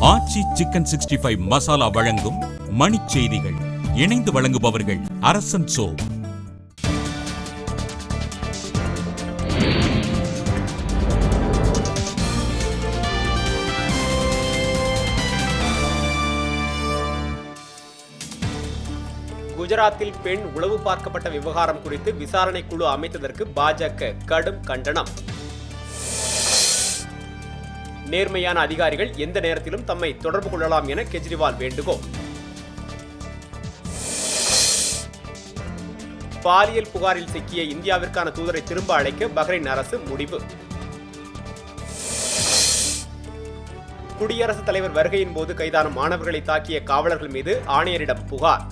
ஆச்சி chicken sixty five masala வழங்கும் மணிச் செய்திகள் இணைந்து வழங்குபவர்கள் அரசன் சோ குஜராத்தில் பெண் உளவு பார்க்கப்பட்ட விவகாரம் குறித்து விசாரணை குழு அமைத்ததற்கு பாஜக கடும் கண்டனம் நேர்மையான அதிகாரிகள் எந்த நேரத்திலும் தம்மை தொடர்பு கொள்ளலாம் என கெஜ்ரிவால் வேண்டுகோள் பாலியல் புகாரில் சிக்கிய இந்தியாவிற்கான தூதரை திரும்ப அழைக்க பஹ்ரைன் அரசு முடிவு குடியரசுத் தலைவர் வருகையின் போது கைதான மாணவர்களை தாக்கிய காவலர்கள் மீது ஆணையரிடம் புகார்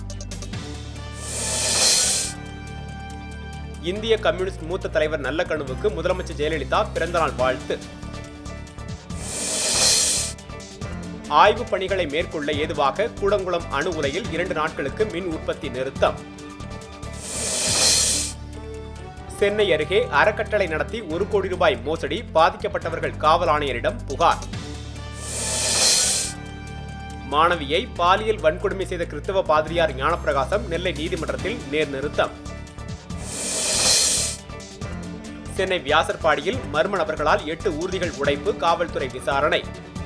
இந்திய கம்யூனிஸ்ட் மூத்த தலைவர் நல்லக்கண்ணுவுக்கு முதலமைச்சர் ஜெயலலிதா பிறந்தநாள் வாழ்த்து ஆய்வுப் பணிகளை மேற்கொள்ள ஏதுவாக கூடங்குளம் அணு உலையில் இரண்டு நாட்களுக்கு மின் உற்பத்தி நிறுத்தம் சென்னை அருகே அறக்கட்டளை நடத்தி ஒரு கோடி ரூபாய் மோசடி பாதிக்கப்பட்டவர்கள் காவல் ஆணையரிடம் புகார் மாணவியை பாலியல் வன்கொடுமை செய்த கிறிஸ்தவ பாதிரியார் ஞானப்பிரகாசம் நெல்லை நீதிமன்றத்தில் நேர் நிறுத்தம் சென்னை வியாசர்பாடியில் மர்ம நபர்களால் எட்டு ஊர்திகள் உடைப்பு காவல்துறை விசாரணை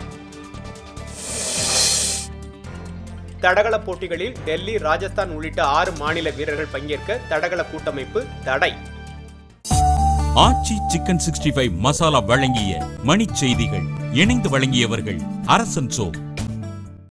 தடகள போட்டிகளில் டெல்லி ராஜஸ்தான் உள்ளிட்ட ஆறு மாநில வீரர்கள் பங்கேற்க தடகள கூட்டமைப்பு தடை Aachi chicken sixty five masala வழங்கிய மணிச் செய்திகள் இணைந்து வழங்கியவர்கள் அரசன் சோ